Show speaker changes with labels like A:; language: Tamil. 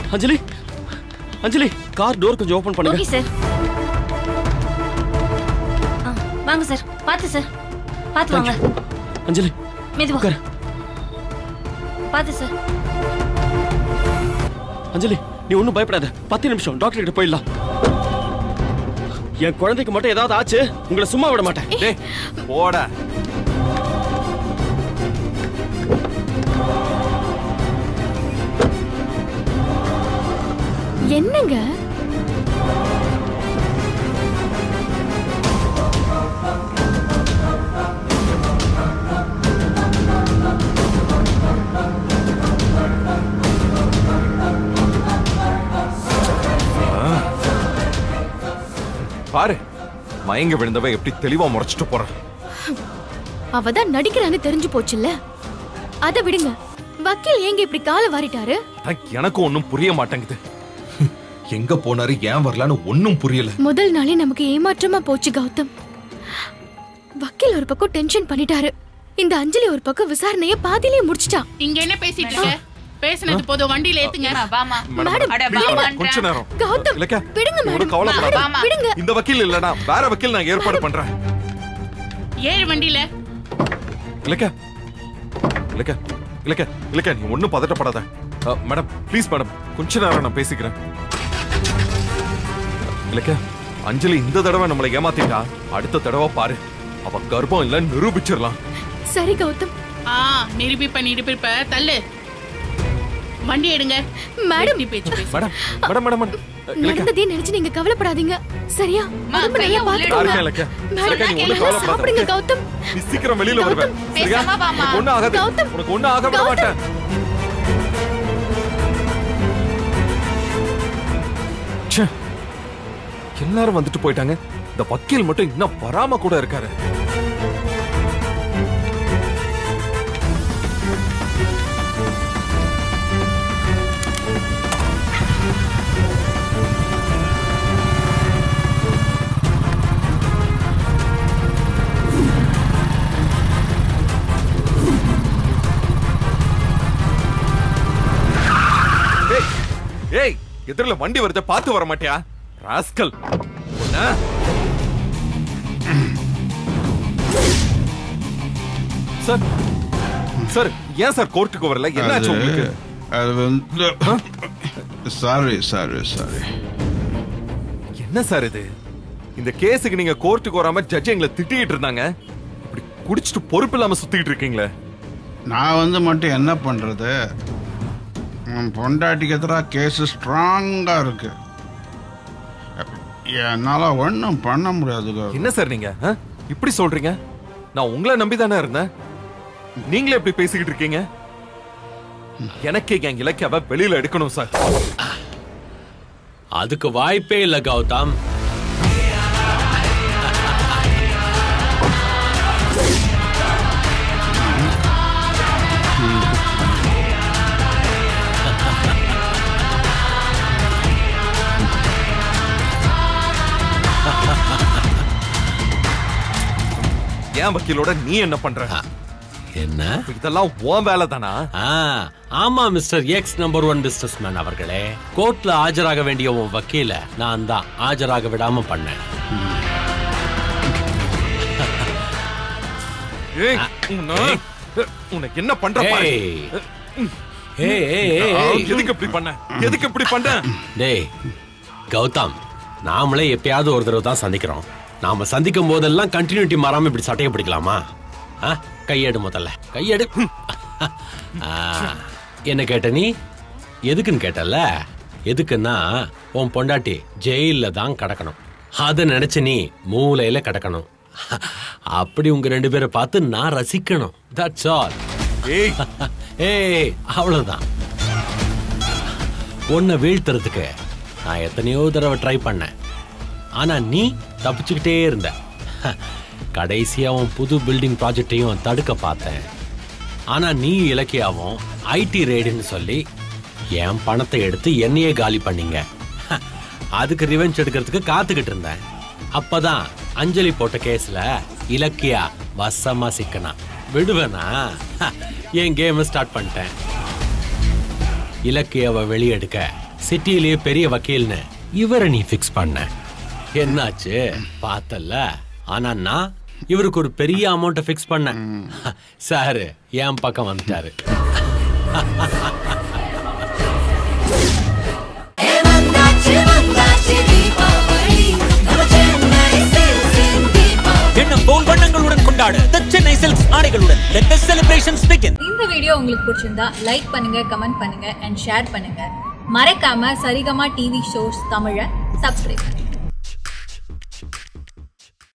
A: அஞ்சலி அஞ்சலி கார் டோர் கொஞ்சம் ஓபன் பண்ணுங்க
B: ஓகே சார் ஆ, வாங்க சார் பார்த்து சார் பார்த்து வாங்க
A: அஞ்சலி
B: மெதுவா
A: உட்காரு.
B: பார்த்து சார்
A: அஞ்சலி நீ ஒன்றும் பயப்படாத பத்து நிமிஷம் டாக்டர் கிட்ட போயிடலாம் என் குழந்தைக்கு மட்டும் ஏதாவது ஆச்சு உங்களை சும்மா விட மாட்டேன்
C: டேய் போடா
D: என்னங்க
C: பாரு மயங்க விழுந்தவ எப்படி தெளிவா முறைச்சிட்டு போறான்
D: அவ தான் நடிக்கிறான்னு தெரிஞ்சு போச்சுல்ல அத விடுங்க வக்கீல் ஏங்க இப்படி காலை வாரிட்டாரு
C: அதான் எனக்கும் ஒண்ணும் புரிய மாட்டேங்குது எங்க போனாரு ஏன் வரலான்னு ஒண்ணும் புரியல
D: முதல் நாளே நமக்கு ஏமாற்றமா போச்சு கௌதம் வக்கீல் ஒரு பக்கம் டென்ஷன் பண்ணிட்டாரு இந்த அஞ்சலி ஒரு பக்கம் விசாரணைய பாதியிலே முடிச்சிட்டான்
E: இங்க என்ன பேசிட்டு இருக்க பேசுனது போதும் வண்டியில ஏத்துங்க
F: வாமா
C: மேடம்
F: அட,
C: please
F: வா,
C: madam,
F: பண்றேன்.
C: கொஞ்ச நேரம்
D: கௌதம்
C: இலக்கியா,
D: விடுங்க
C: நீ ஒண்ணும்
D: மேடம்
C: கவலைப்படாத.
D: மேடம், விடுங்க
C: இந்த வக்கீல் இல்லனா வேற வக்கீல் நான் ஏற்பாடு பண்றேன்
E: ஏறு வண்டியில
C: இலக்கியா இலக்கியா இலக்கியா இலக்கியா நீ ஒண்ணும் பதட்டப்படாத அ, மேடம் ப்ளீஸ் மேடம் கொஞ்ச நேரம் நான் பேசிக்கிறேன் இலக்கியா அஞ்சலி இந்த தடவை நம்மளை ஏமாத்திட்டா அடுத்த தடவை பாரு அவ கர்ப்பம் இல்ல நிரூபிச்சிடலாம்
D: சரி கௌதம்
E: ஆ நிரூபிப்ப நிரூபிப்ப தள்ளு வண்டி எடுங்க
D: மேடம்
E: வெட்டி பேச்சு பேசு
C: madam madam madam madam Ilakkiya
D: நடந்ததே நினைச்சு நீங்க கவலைப்படாதீங்க சரியா உடம்பு நல்லா
F: கையை உள்ள
D: பாத்துக்கோங்க
C: பாருங்க இலக்கியா இலக்கியா நீ ஒண்ணும்
D: நல்லா சாப்பிடுங்க
C: கவலைப்படாத
D: கௌதம்
C: நீ சீக்கிரம் வெளியில வருவ சரியா
F: பேசாம வாம்மா.
C: உனக்கு ஒண்ணும் ஆகாது
D: கௌதம்.
C: உனக்கு ஒண்ணும் ஆக விட
D: கௌதம்.
C: மாட்டேன் ச்சே. எல்லாரும் வந்துட்டு போயிட்டாங்க இந்த வக்கீல் மட்டும் இன்னும் வராம கூட இருக்காரு ஏய், ஏய் எதிரில வண்டி வருத பார்த்து வர மாட்டியா ராஸ்கல் உன்னை? சார் சார் ஏன் சார் கோர்ட்டுக்கு வரல என்னாச்சு உங்களுக்கு
G: அது வந்து சாரி சாரி சாரி
C: என்ன சார் இது இந்த கேஸுக்கு நீங்க கோர்ட்டுக்கு வராம ஜட்ஜ் எங்களை திட்டிட்டு இருந்தாங்க இப்படி குடிச்சிட்டு பொறுப்பு இல்லாம சுத்திட்டு இருக்கீங்களே
G: நான் வந்து மட்டும் என்ன பண்றது உன் பொண்டாட்டிக்கு எதிராக கேஸ் ஸ்ட்ராங்கா இருக்கு என்னால ஒன்றும் பண்ண முடியாது கௌதம்.
C: என்ன சார் நீங்க ஆ? இப்படி சொல்றீங்க நான் உங்களை நம்பி தானே இருந்தேன் நீங்களே இப்படி பேசிக்கிட்டு இருக்கீங்க எனக்கே என் இலக்கியாவை வெளியில எடுக்கணும் சார்
H: அதுக்கு வாய்ப்பே இல்ல கௌதம்
C: ஏன் வக்கீலோட நீ என்ன பண்ற
H: என்ன
C: இப்ப இதெல்லாம் உன் வேலை தானா
H: ஆ, ஆமா mister X number one businessman அவர்களே கோர்ட்ல ஆஜராக வேண்டிய உன் வக்கீல நான் தான் ஆஜராக விடாம பண்ணேன்
C: ஏய், உன்னை- உன்னை என்ன பண்ற பாரு.
H: ஏய். ஏய், ஏய், ஏய், ஏய்.
C: எதுக்கு இப்படி பண்ண எதுக்கு இப்படி பண்ண
H: டேய் கௌதம் நாமளே எப்பயாவது ஒரு தடவை தான் சந்திக்கிறோம் நாம சந்திக்கும் போதெல்லாம் கண்டினியூட்டி மாறாம இப்படி சட்டையை பிடிக்கலாமா ஆ, கையெடு முதல்ல கையெடு ஆ, என்ன கேட்ட நீ எதுக்குன்னு கேட்டல எதுக்குன்னா உன் பொண்டாட்டி ஜெயில தான் கிடக்கணும் அதை நினைச்சு நீ மூலையில கிடக்கணும் அப்படி உங்க ரெண்டு பேரை பார்த்து நான் ரசிக்கணும் தட்ஸ் ஆல்
C: ஏய்
H: ஏய் அவ்வளவுதான் உன்னை வீழ்த்துறதுக்கு நான் எத்தனையோ தடவை ட்ரை பண்ணேன் ஆனா நீ தப்பிச்சுக்கிட்டே இருந்த கடைசியா உன் புது பில்டிங் ப்ராஜெக்டையும் தடுக்க பார்த்தேன் ஆனா நீ இலக்கியாவும் ஐடி ரேடுன்னு சொல்லி என் பணத்தை எடுத்து என்னையே காலி பண்ணீங்க அதுக்கு ரிவெஞ்ச் எடுக்கிறதுக்கு காத்துக்கிட்டு இருந்தேன் அப்பதான் அஞ்சலி போட்ட கேஸ்ல இலக்கியா வசமா சிக்கனா விடுவேனா என் கேம் ஸ்டார்ட் பண்ணிட்டேன் இலக்கியாவை வெளியெடுக்க சிட்டிலேயே பெரிய வக்கீல்னு இவரை நீ ஃபிக்ஸ் பண்ண என்னாச்சு பார்த்தல்ல ஆனா நான் இவருக்கு ஒரு பெரிய அமௌண்ட்டை ஃபிக்ஸ் பண்ணேன் சார் என் பக்கம் வந்துட்டாரு
F: எண்ணம் போல் வண்ணங்களுடன் கொண்டாடு The சென்னை சில்க்ஸ் ஆடைகளுடன் Let the celebrations begin
I: இந்த வீடியோ உங்களுக்கு பிடிச்சிருந்தா லைக் பண்ணுங்க கமெண்ட் பண்ணுங்க அண்ட் ஷேர் பண்ணுங்க மறக்காம சரிகமா டிவி ஷோஸ் தமிழை சப்ஸ்கிரைப் பண்ணுங்க